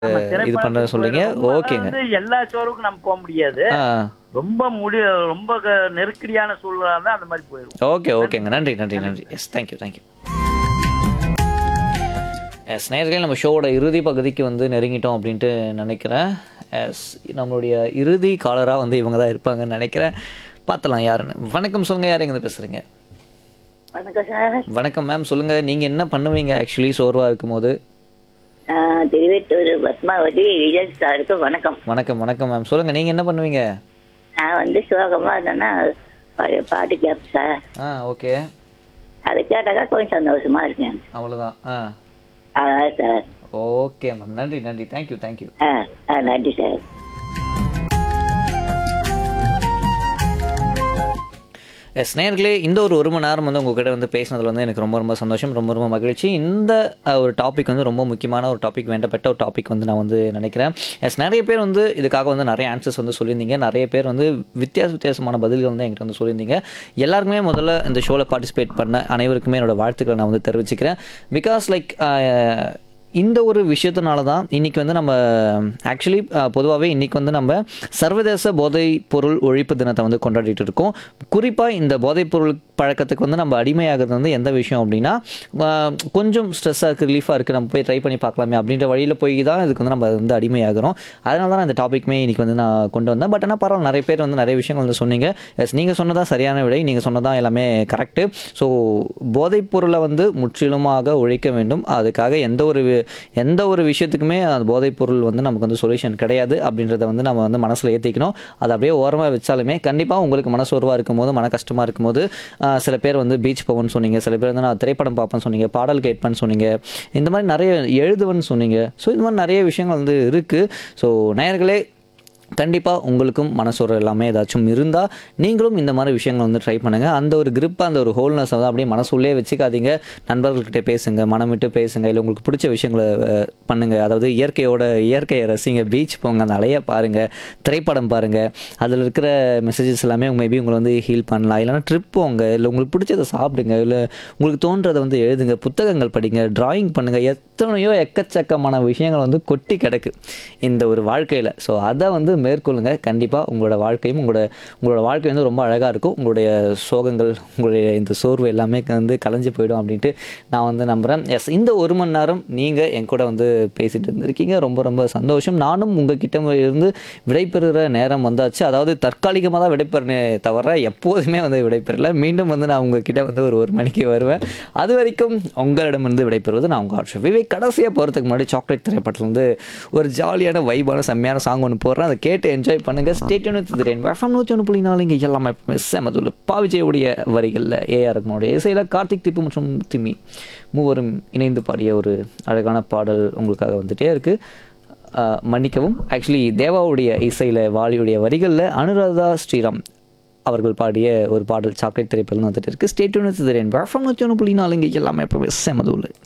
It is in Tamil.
ஆமா, இது திரைப்படத்துக்கு பண்ற சொல்றீங்க போயிடும். ரொம்ப ஓகேங்க வந்து எல்லா ஷோருக்கும் நம்ம போக முடியாது ஆ ரொம்ப முடி ரொம்ப க- நெருக்கடியான சூழ்நிலை தான் அந்த மாதிரி போயிடும் ஓகே ஓகேங்க நன்றி நன்றி நன்றி எஸ் தேங்க்யூ தேங்க்யூ எஸ் நேர்களே நம்ம ஷோவோட இறுதி பகுதிக்கு வந்து நெருங்கிட்டோம் அப்படின்ட்டு நினைக்கிறேன் எஸ் நம்மளுடைய இறுதி காலராக வந்து இவங்க தான் இருப்பாங்கன்னு நினைக்கிறேன் பார்த்தலாம் யாருன்னு வணக்கம் சொல்லுங்கள் யார் எங்கே பேசுகிறீங்க வணக்கம் சார் வணக்கம் மேம் சொல்லுங்கள் நீங்கள் என்ன பண்ணுவீங்க ஆக்சுவலி சோர்வாக இருக்கும்போது ஆஹ் திருவேட்டூர் பத்மாவதி விஜய் சாருக்கு வணக்கம் வணக்கம் வணக்கம் மேம் சொல்லுங்கள் நீங்கள் என்ன பண்ணுவீங்க நான் வந்து சோகமா இருந்தேன்னா பழைய பாட்டு கேட்பேன் சார் ஆ ஓகே அதை கேட்டாக்கா கொஞ்சம் சந்தோஷமா இருக்கேன் அவ்வளோதான் ஆ அதான் சார் ஓகே மேம் நன்றி நன்றி தேங்க்யூ தேங்க்யூ ஆ ஆ நன்றி சார் எஸ் நேர்களே இந்த ஒரு ஒரு மணி நேரம் வந்து உங்ககிட்ட வந்து பேசினதுல வந்து எனக்கு ரொம்ப ரொம்ப சந்தோஷம் ரொம்ப ரொம்ப மகிழ்ச்சி இந்த அஹ், ஒரு டாபிக் வந்து ரொம்ப முக்கியமான ஒரு டாபிக் வேண்டப்பட்ட ஒரு டாபிக் வந்து நான் வந்து நினைக்கிறேன் எஸ் நிறைய பேர் வந்து இதுக்காக வந்து நிறைய ஆன்சர்ஸ் வந்து சொல்லியிருந்தீங்க நிறைய பேர் வந்து வித்தியாச வித்தியாசமான பதில்கள் வந்து என்கிட்ட வந்து சொல்லியிருந்தீங்க எல்லாருக்குமே முதல்ல இந்த ஷோவில் பார்ட்டிசிபேட் பண்ண அனைவருக்குமே என்னோட வாழ்த்துக்களை நான் வந்து தெரிவிச்சுக்கிறேன் பிகாஸ் லைக் இந்த ஒரு விஷயத்தினால தான் இன்றைக்கி வந்து நம்ம ஆக்சுவலி பொதுவாகவே இன்றைக்கி வந்து நம்ம சர்வதேச போதைப் பொருள் ஒழிப்பு தினத்தை வந்து கொண்டாடிட்டு இருக்கோம் குறிப்பாக இந்த போதைப் பொருள் பழக்கத்துக்கு வந்து நம்ம அடிமையாகிறது வந்து எந்த விஷயம் அப்படின்னா ஆஹ், கொஞ்சம் ஸ்ட்ரெஸ்ஸாக இருக்குது ரிலீஃபாக இருக்குது நம்ம போய் ட்ரை பண்ணி பார்க்கலாமே அப்படின்ற வழியில் போய் தான் இதுக்கு வந்து நம்ம வந்து அடிமையாகிறோம் அதனால தான் நான் இந்த டாபிக்மே இன்றைக்கி வந்து நான் கொண்டு வந்தேன் பட் ஆனால் பரவாயில்ல நிறைய பேர் வந்து நிறைய விஷயங்கள் வந்து சொன்னீங்க எஸ் நீங்கள் சொன்னதான் சரியான விடை நீங்கள் சொன்னதான் எல்லாமே கரெக்டு ஸோ போதைப் பொருளை வந்து முற்றிலுமாக ஒழிக்க வேண்டும் அதுக்காக எந்த ஒரு வி- எந்த ஒரு விஷயத்துக்குமே அந்த போதைப் பொருள் வந்து நமக்கு வந்து சொல்யூஷன் கிடையாது அப்படின்றத வந்து நம்ம வந்து மனசில் ஏற்றிக்கணும் அதை அப்படியே ஓரமாக வச்சாலுமே கண்டிப்பாக உங்களுக்கு மனசோர்வாக இருக்கும்போது மன கஷ்டமாக இருக்கும்போது ஆஹ், சில பேர் வந்து பீச் போவேன்னு சொன்னீங்க சில பேர் வந்து நான் திரைப்படம் பார்ப்பேன்னு சொன்னீங்க பாடல் கேட்பேன்னு சொன்னீங்க இந்த மாதிரி நிறைய எழுதுவேன்னு சொன்னீங்க ஸோ இந்த மாதிரி நிறைய விஷயங்கள் வந்து இருக்குது ஸோ நேயர்களே கண்டிப்பாக உங்களுக்கும் மனசோர்வு எல்லாமே ஏதாச்சும் இருந்தால் நீங்களும் இந்த மாதிரி விஷயங்கள் வந்து ட்ரை பண்ணுங்கள் அந்த ஒரு grip அந்த ஒரு ஹோல்னஸ் வந்து அப்படியே மனசுள்ளே வச்சுக்காதீங்க நண்பர்கள்கிட்ட பேசுங்க மனம் விட்டு பேசுங்க இல்லை உங்களுக்கு பிடிச்ச விஷயங்களை அஹ், பண்ணுங்க அதாவது இயற்கையோட இயற்கையை ரசிங்க பீச் போங்க அந்த அலையை பாருங்கள் திரைப்படம் பாருங்கள் அதில் இருக்கிற மெசேஜஸ் எல்லாமே மேபி உங்களை வந்து ஹீல் பண்ணலாம் இல்லைனா ட்ரிப் போங்க இல்லை உங்களுக்கு பிடிச்சதை சாப்பிடுங்க இல்லை உங்களுக்கு தோன்றதை வந்து எழுதுங்க புத்தகங்கள் படிங்க டிராயிங் பண்ணுங்கள் எத்தனையோ எக்கச்சக்கமான விஷயங்கள் வந்து கொட்டி கிடக்கு இந்த ஒரு வாழ்க்கையில் ஸோ அதை வந்து மேற்கொள்ளுங்க கண்டிப்பாக உங்களோட வாழ்க்கையும் உங்களோட உங்களோட வாழ்க்கை வந்து ரொம்ப அழகாக இருக்கும் உங்களுடைய சோகங்கள் உங்களுடைய இந்த சோர்வு எல்லாமே வந்து கலைஞ்சு போயிடும் அப்படின்ட்டு நான் வந்து நம்புகிறேன் எஸ் இந்த ஒரு மணி நேரம் நீங்கள் என் கூட வந்து பேசிட்டு இருந்திருக்கீங்க ரொம்ப ரொம்ப சந்தோஷம் நானும் உங்ககிட்ட இருந்து விடைபெறுகிற நேரம் வந்தாச்சு அதாவது தற்காலிகமாக தான் விடைபெறனே தவிர எப்போதுமே வந்து விடைபெறல மீண்டும் வந்து நான் உங்ககிட்ட வந்து ஒரு ஒரு மணிக்கு வருவேன் அது வரைக்கும் உங்களிடமிருந்து விடைபெறுவது நான் உங்கள் ஆட்சி விவேக் கடைசியாக போகிறதுக்கு முன்னாடி சாக்லேட் திரைப்படத்தில் வந்து ஒரு ஜாலியான வைபான செம்மையான சாங் ஒன்று போடுறேன் அதை கேட்டு என்ஜாய் பண்ணுங்கள் ஸ்டேட்யூன் திரேன் எஃப்எம் நூற்றி ஒன்று புள்ளி நாலு இங்கே எல்லாமே செமதுள்ள பாவிஜயுடைய வரிகளில் ஏஆர் ரகுமானுடைய இசையில் கார்த்திக் திப்பு மற்றும் திமி மூவரும் இணைந்து பாடிய ஒரு அழகான பாடல் உங்களுக்காக வந்துட்டே இருக்குது மன்னிக்கவும் ஆக்சுவலி தேவாவுடைய இசையில் வாலியுடைய வரிகளில் அனுராதா ஸ்ரீராம் அவர்கள் பாடிய ஒரு பாடல் சாக்லேட் திரைப்படம் வந்துட்டு இருக்கு ஸ்டேட் யூனிட் திரேன் எஃப்எம் நூற்றி ஒன்று புள்ளி நாலு இங்கே எல்லாமே எப்பவுமே செமதுள்ள